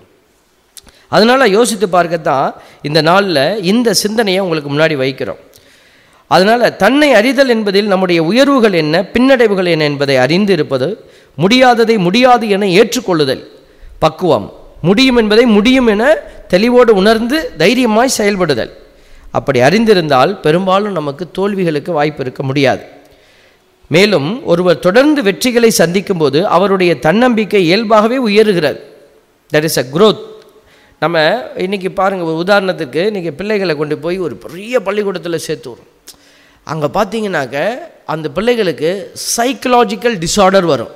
அதனால் யோசித்து பார்க்கத்தான் இந்த நாளில் இந்த சிந்தனையை உங்களுக்கு முன்னாடி வைக்கிறோம் அதனால் தன்னை அறிதல் என்பதில் நம்முடைய உயர்வுகள் என்ன பின்னடைவுகள் என்ன என்பதை அறிந்து இருப்பது முடியாததை முடியாது என ஏற்றுக்கொள்ளுதல் பக்குவம் முடியும் என்பதை முடியும் என தெளிவோடு உணர்ந்து தைரியமாய் செயல்படுதல் அப்படி அறிந்திருந்தால் பெரும்பாலும் நமக்கு தோல்விகளுக்கு வாய்ப்பு இருக்க முடியாது மேலும் ஒருவர் தொடர்ந்து வெற்றிகளை சந்திக்கும் போது அவருடைய தன்னம்பிக்கை இயல்பாகவே உயருகிறது தட் இஸ் அ growth நம்ம இன்றைக்கி பாருங்கள் ஒரு உதாரணத்துக்கு இன்றைக்கி பிள்ளைகளை கொண்டு போய் ஒரு பெரிய பள்ளிக்கூடத்தில் சேர்த்து விடுறோம் அங்கே பார்த்தீங்கன்னாக்க அந்த பிள்ளைகளுக்கு சைக்கலாஜிக்கல் டிஸார்டர் வரும்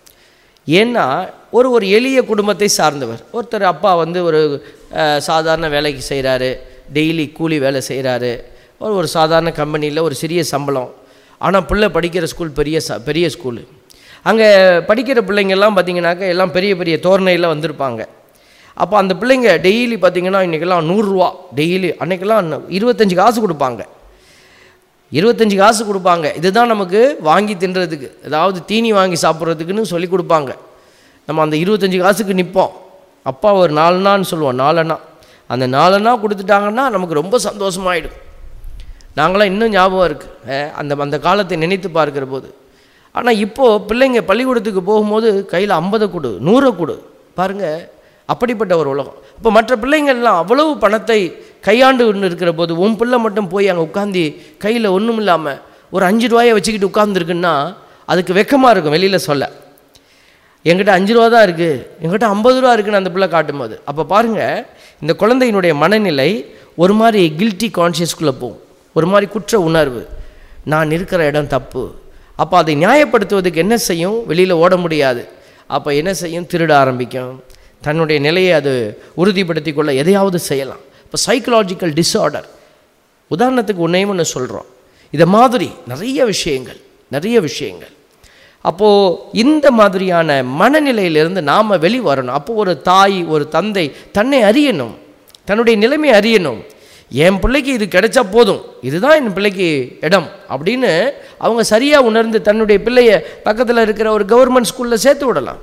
ஏன்னா ஒரு ஒரு எளிய குடும்பத்தை சார்ந்தவர் ஒருத்தர் அப்பா வந்து ஒரு அஹ், சாதாரண வேலைக்கு செய்கிறாரு டெய்லி கூலி வேலை செய்கிறாரு ஒரு ஒரு சாதாரண கம்பெனியில் ஒரு சிறிய சம்பளம் ஆனால் பிள்ளை படிக்கிற ஸ்கூல் பெரிய ச பெரிய ஸ்கூலு அங்கே படிக்கிற பிள்ளைங்கெல்லாம் பார்த்தீங்கன்னாக்கா எல்லாம் பெரிய பெரிய தோரணையில் வந்திருப்பாங்க அப்போ அந்த பிள்ளைங்க டெய்லி பார்த்தீங்கன்னா இன்றைக்கெல்லாம் நூறுரூவா டெய்லி அன்றைக்கெல்லாம் இருபத்தஞ்சி காசு கொடுப்பாங்க இருபத்தஞ்சி காசு கொடுப்பாங்க இதுதான் நமக்கு வாங்கி தின்றதுக்கு ஏதாவது தீனி வாங்கி சாப்பிட்றதுக்குன்னு சொல்லி கொடுப்பாங்க நம்ம அந்த இருபத்தஞ்சி காசுக்கு நிற்போம் அப்பா ஒரு நாலுனான்னு சொல்லுவோம் நாலனா அந்த நாலனா கொடுத்துட்டாங்கன்னா நமக்கு ரொம்ப சந்தோஷமாயிடும் நாங்களாம் இன்னும் ஞாபகம் இருக்குது அந்த அந்த காலத்தை நினைத்து பார்க்கிற போது ஆனால் இப்போது பிள்ளைங்க பள்ளிக்கூடத்துக்கு போகும்போது கையில் ஐம்பதை கொடு நூறை கொடு பாருங்கள் அப்படிப்பட்ட ஒரு உலகம் இப்போ மற்ற பிள்ளைங்கள்லாம் அவ்வளவு பணத்தை கையாண்டு ஒன்று இருக்கிற போது உன் பிள்ளை மட்டும் போய் அங்கே உட்காந்து கையில் ஒன்றும் இல்லாமல் ஒரு அஞ்சு ரூபாயை வச்சுக்கிட்டு உட்காந்துருக்குன்னா அதுக்கு வெக்கமாக இருக்கும் வெளியில் சொல்ல என்கிட்ட அஞ்சு ரூபா தான் இருக்குது என்கிட்ட ஐம்பது ரூபா இருக்குன்னு அந்த பிள்ளை காட்டும்போது அப்போ பாருங்கள் இந்த குழந்தையினுடைய மனநிலை ஒரு மாதிரி கில்ட்டி கான்ஷியஸ்குள்ளே போகும் ஒரு மாதிரி குற்ற உணர்வு நான் இருக்கிற இடம் தப்பு அப்போ அதை நியாயப்படுத்துவதுக்கு என்ன செய்யும் வெளியில் ஓட முடியாது அப்போ என்ன செய்யும் திருட ஆரம்பிக்கும் தன்னுடைய நிலையை அது உறுதிப்படுத்திக் கொள்ள எதையாவது செய்யலாம் இப்போ சைக்கலாஜிக்கல் டிஸார்டர் உதாரணத்துக்கு ஒன்றையும் ஒன்று சொல்கிறோம் இதை மாதிரி நிறைய விஷயங்கள் நிறைய விஷயங்கள் அப்போது இந்த மாதிரியான மனநிலையிலிருந்து நாம் வெளி வரணும் அப்போ ஒரு தாய் ஒரு தந்தை தன்னை அறியணும் தன்னுடைய நிலைமை அறியணும் என் பிள்ளைக்கு இது கிடைச்சா போதும் இதுதான் என் பிள்ளைக்கு இடம் அப்படின்னு அவங்க சரியாக உணர்ந்து தன்னுடைய பிள்ளைய பக்கத்தில் இருக்கிற ஒரு கவர்மெண்ட் ஸ்கூலில் சேர்த்து விடலாம்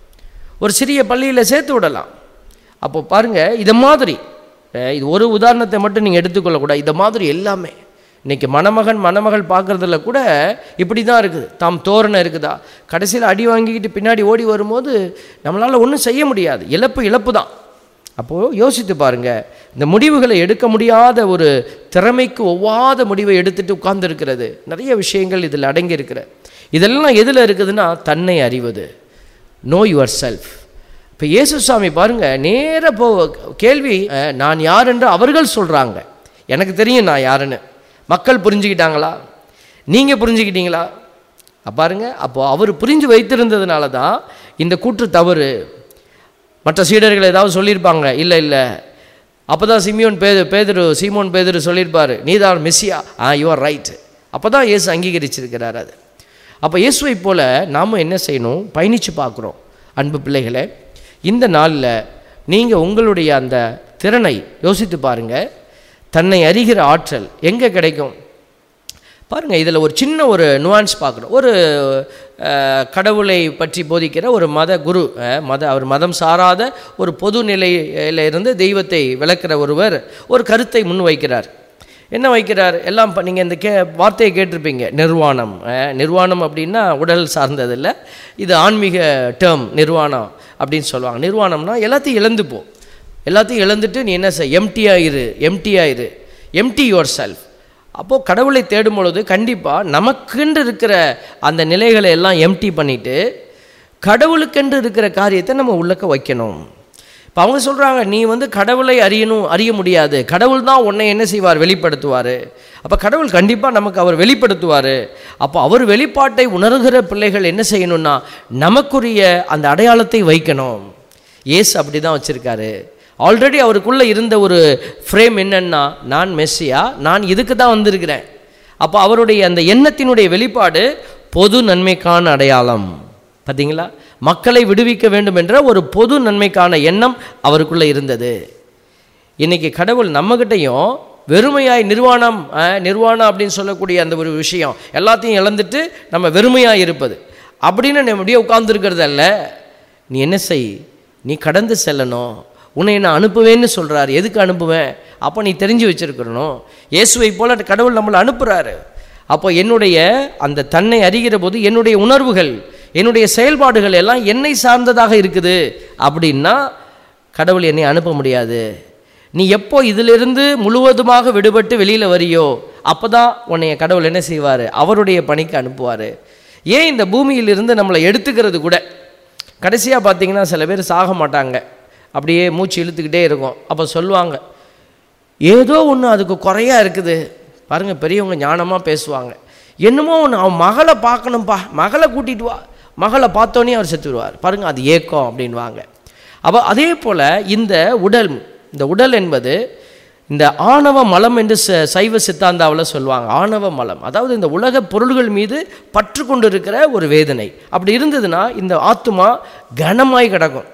ஒரு சிறிய பள்ளியில் சேர்த்து விடலாம் அப்போ பாருங்கள் இதை மாதிரி அஹ், இது ஒரு உதாரணத்தை மட்டும் நீங்கள் எடுத்துக்கொள்ளக்கூடாது இதை மாதிரி எல்லாமே இன்னைக்கு மணமகன் மணமகள் பார்க்குறதுல கூட இப்படி தான் இருக்குது தாம் தோரணை இருக்குதா கடைசியில் அடி வாங்கிக்கிட்டு பின்னாடி ஓடி வரும்போது நம்மளால் ஒன்றும் செய்ய முடியாது இழப்பு இழப்பு தான் அப்போது யோசித்து பாருங்க இந்த முடிவுகளை எடுக்க முடியாத ஒரு திறமைக்கு ஒவ்வாத முடிவை எடுத்துட்டு உட்கார்ந்துருக்கிறது நிறைய விஷயங்கள் இதில் அடங்கி இருக்கிற இதெல்லாம் எதில் இருக்குதுன்னா தன்னை அறிவது நோ யுவர் செல்ஃப் இப்போ இயேசுசாமி பாருங்க நேர போ கேள்வி அஹ், நான் யார் என்று அவர்கள் சொல்கிறாங்க எனக்கு தெரியும் நான் யாருன்னு மக்கள் புரிஞ்சுக்கிட்டாங்களா நீங்கள் புரிஞ்சுக்கிட்டீங்களா அப்ப பாருங்க அப்போது அவர் புரிஞ்சு வைத்திருந்ததுனால தான் இந்த கூற்று தவறு மற்ற சீடர்கள் ஏதாவது சொல்லியிருப்பாங்க இல்லை இல்லை அப்போ தான் சிமியோன் பேது பேதுரு சீமோன் பேதுரு சொல்லியிருப்பார் நீதான் மெஸ்ஸியா ஆ யுவர் ரைட் அப்போ தான் இயேசு அங்கீகரிச்சிருக்கிறார் அது அப்போ இயேசுவை போல நாம் என்ன செய்யணும் பயணித்து பார்க்குறோம் அன்பு பிள்ளைகளே இந்த நாளில் நீங்கள் உங்களுடைய அந்த திறனை யோசித்து பாருங்கள் தன்னை அறிகிற ஆற்றல் எங்கே கிடைக்கும் பாருங்கள் இதில் ஒரு சின்ன ஒரு நுவான்ஸ் பார்க்குறோம் ஒரு அஹ், கடவுளை பற்றி போதிக்கிற ஒரு மத குரு அஹ், மத அவர் மதம் சாராத ஒரு பொது நிலையில இருந்து தெய்வத்தை விளக்குற ஒருவர் ஒரு கருத்தை முன் வைக்கிறார் என்ன வைக்கிறார் எல்லாம் இப்போ நீங்கள் இந்த கே வார்த்தையை கேட்டிருப்பீங்க நிர்வாணம் அஹ், நிர்வாணம் அப்படின்னா உடல் சார்ந்ததில்லை இது ஆன்மீக டேர்ம் நிர்வாணம் அப்படின்னு சொல்லுவாங்க நிர்வாணம்னா எல்லாத்தையும் இழந்துப்போ எல்லாத்தையும் இழந்துட்டு நீ என்ன செய் எம்டியாயிரு எம்டியாயிரு எம்டி யுவர் செல்ஃப் அப்போது கடவுளை தேடும் பொழுது கண்டிப்பாக நமக்கென்று இருக்கிற அந்த நிலைகளை எல்லாம் எம்டி பண்ணிட்டு கடவுளுக்கென்று இருக்கிற காரியத்தை நம்ம உள்ளக்க வைக்கணும் இப்போ அவங்க சொல்கிறாங்க நீ வந்து கடவுளை அறியணும் அறிய முடியாது கடவுள் தான் உன்னை என்ன செய்வார் வெளிப்படுத்துவார் அப்போ கடவுள் கண்டிப்பாக நமக்கு அவர் வெளிப்படுத்துவார் அப்போ அவர் வெளிப்பாட்டை உணர்கிற பிள்ளைகள் என்ன செய்யணும்னா நமக்குரிய அந்த அடையாளத்தை வைக்கணும் இயேசு அப்படி தான் வச்சுருக்காரு ஆல்ரெடி அவருக்குள்ளே இருந்த ஒரு ஃப்ரேம் என்னன்னா நான் மெஸ்ஸியா நான் இதுக்கு தான் வந்திருக்கிறேன் அப்போ அவருடைய அந்த எண்ணத்தினுடைய வெளிப்பாடு பொது நன்மைக்கான அடையாளம் பார்த்தீங்களா மக்களை விடுவிக்க வேண்டும் என்ற ஒரு பொது நன்மைக்கான எண்ணம் அவருக்குள்ளே இருந்தது இன்னைக்கு கடவுள் நம்மகிட்டையும் வெறுமையாய் நிர்வாணம் அஹ், நிர்வாணம் அப்படின்னு சொல்லக்கூடிய அந்த ஒரு விஷயம் எல்லாத்தையும் இழந்துட்டு நம்ம வெறுமையாக இருப்பது அப்படின்னு நம்ம அப்படியே உட்கார்ந்துருக்கிறது அல்ல நீ என்ன செய் நீ கடந்து செல்லணும் உன்னை நான் அனுப்புவேன்னு சொல்கிறாரு எதுக்கு அனுப்புவேன் அப்போ நீ தெரிஞ்சு வச்சிருக்கணும் இயேசுவை போல கடவுள் நம்மளை அனுப்புகிறாரு அப்போ என்னுடைய அந்த தன்னை அறிகிற போது என்னுடைய உணர்வுகள் என்னுடைய செயல்பாடுகள் எல்லாம் என்னை சார்ந்ததாக இருக்குது அப்படின்னா கடவுள் என்னை அனுப்ப முடியாது நீ எப்போ இதிலிருந்து முழுவதுமாக விடுபட்டு வெளியில் வரியோ அப்போ தான் உன்னைய கடவுள் என்ன செய்வார் அவருடைய பணிக்கு அனுப்புவார் ஏன் இந்த பூமியிலிருந்து நம்மளை எடுத்துக்கிறது கூட கடைசியாக பார்த்தீங்கன்னா சில பேர் சாக மாட்டாங்க அப்படியே மூச்சு இழுத்துக்கிட்டே இருக்கும் அப்போ சொல்லுவாங்க ஏதோ ஒன்று அதுக்கு குறையா இருக்குது பாருங்கள் பெரியவங்க ஞானமாக பேசுவாங்க என்னமோ ஒன்று அவன் மகளை பார்க்கணும்ப்பா மகளை கூட்டிட்டு வா மகளை பார்த்தோன்னே அவர் செத்துருவார் பாருங்கள் அது ஏக்கம் அப்படின்வாங்க அப்போ அதே போல் இந்த உடல் இந்த உடல் என்பது இந்த ஆணவ மலம் என்று ச சைவ சித்தாந்தாவில் சொல்லுவாங்க ஆணவ மலம் அதாவது இந்த உலக பொருள்கள் மீது பற்று கொண்டு இருக்கிற ஒரு வேதனை அப்படி இருந்ததுன்னா இந்த ஆத்துமா கனமாய் கிடக்கும்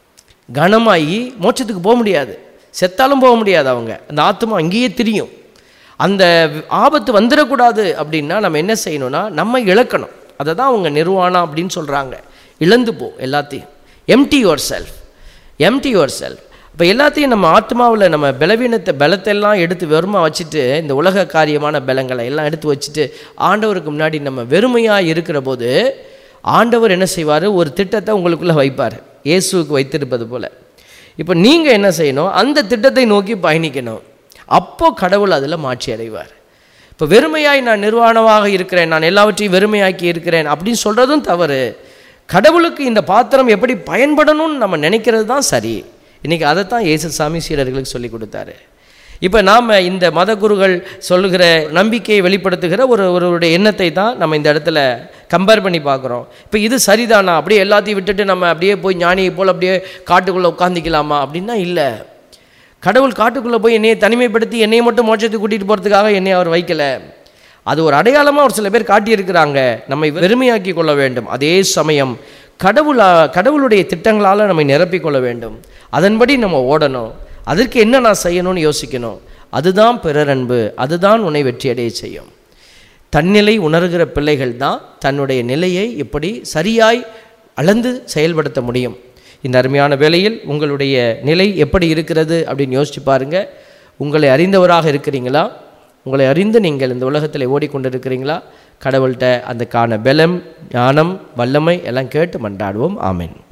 கனமாகி மோட்சத்துக்கு போக முடியாது செத்தாலும் போக முடியாது அவங்க அந்த ஆத்மா அங்கேயே திரியும் அந்த ஆபத்து வந்துடக்கூடாது அப்படின்னா நம்ம என்ன செய்யணும்னா நம்ம இழக்கணும் அதை தான் அவங்க நிர்வாணம் அப்படின்னு சொல்கிறாங்க இழந்து போ எல்லாத்தையும் empty yourself empty yourself இப்போ எல்லாத்தையும் நம்ம ஆத்மாவில் நம்ம பலவீனத்தை பலத்தெல்லாம் எடுத்து வெறுமா வச்சுட்டு இந்த உலக காரியமான பலங்களை எல்லாம் எடுத்து வச்சுட்டு ஆண்டவருக்கு முன்னாடி நம்ம வெறுமையாக இருக்கிற போது ஆண்டவர் என்ன செய்வார் ஒரு திட்டத்தை உங்களுக்குள்ளே வைப்பார் இயேசுவுக்கு வைத்திருப்பது போல் இப்போ நீங்கள் என்ன செய்யணும் அந்த திட்டத்தை நோக்கி பயணிக்கணும் அப்போ கடவுள் அதில் மாற்றி அடைவார் இப்போ வெறுமையாய் நான் நிர்வாணமாக இருக்கிறேன் நான் எல்லாவற்றையும் வெறுமையாக்கி இருக்கிறேன் அப்படின்னு சொல்கிறதும் தவறு கடவுளுக்கு இந்த பாத்திரம் எப்படி பயன்படணும்னு நம்ம நினைக்கிறது தான் சரி இன்றைக்கி அதைத்தான் இயேசு சாமி சீடர்களுக்கு சொல்லி கொடுத்தாரு இப்போ நாம் இந்த மதகுருகள் சொல்லுகிற நம்பிக்கையை வெளிப்படுத்துகிற ஒரு ஒருவருடைய எண்ணத்தை தான் நம்ம இந்த இடத்துல கம்பேர் பண்ணி பார்க்குறோம் இப்போ இது சரிதானா அப்படியே எல்லாத்தையும் விட்டுட்டு நம்ம அப்படியே போய் ஞானியை போல் அப்படியே காட்டுக்குள்ளே உட்காந்துக்கலாமா அப்படின்னா இல்லை கடவுள் காட்டுக்குள்ளே போய் என்னையை தனிமைப்படுத்தி என்னையை மட்டும் மோட்சத்துக்கு கூட்டிகிட்டு போகிறதுக்காக என்னை அவர் வைக்கலை அது ஒரு அடையாளமாக ஒரு சில பேர் காட்டியிருக்கிறாங்க நம்மை வெறுமையாக்கி கொள்ள வேண்டும் அதே சமயம் கடவுளா கடவுளுடைய திட்டங்களால் நம்மை நிரப்பிக் கொள்ள வேண்டும் அதன்படி நம்ம ஓடணும் அதற்கு என்ன நான் செய்யணும்னு யோசிக்கணும் அதுதான் பிறர் அன்பு அதுதான் உன்னை வெற்றியடைய செய்யும் தன்னிலை உணர்கிற பிள்ளைகள் தான் தன்னுடைய நிலையை இப்படி சரியாய் அளந்து செயல்படுத்த முடியும் இந்த அருமையான வேளையில் உங்களுடைய நிலை எப்படி இருக்கிறது அப்படின்னு யோசிச்சு பாருங்க உங்களை அறிந்தவராக இருக்கிறீங்களா உங்களை அறிந்து நீங்கள் இந்த உலகத்தில் ஓடிக்கொண்டிருக்கிறீங்களா கடவுள்கிட்ட அதுக்கான பலம் ஞானம் வல்லமை எல்லாம் கேட்டு மன்றாடுவோம் ஆமென்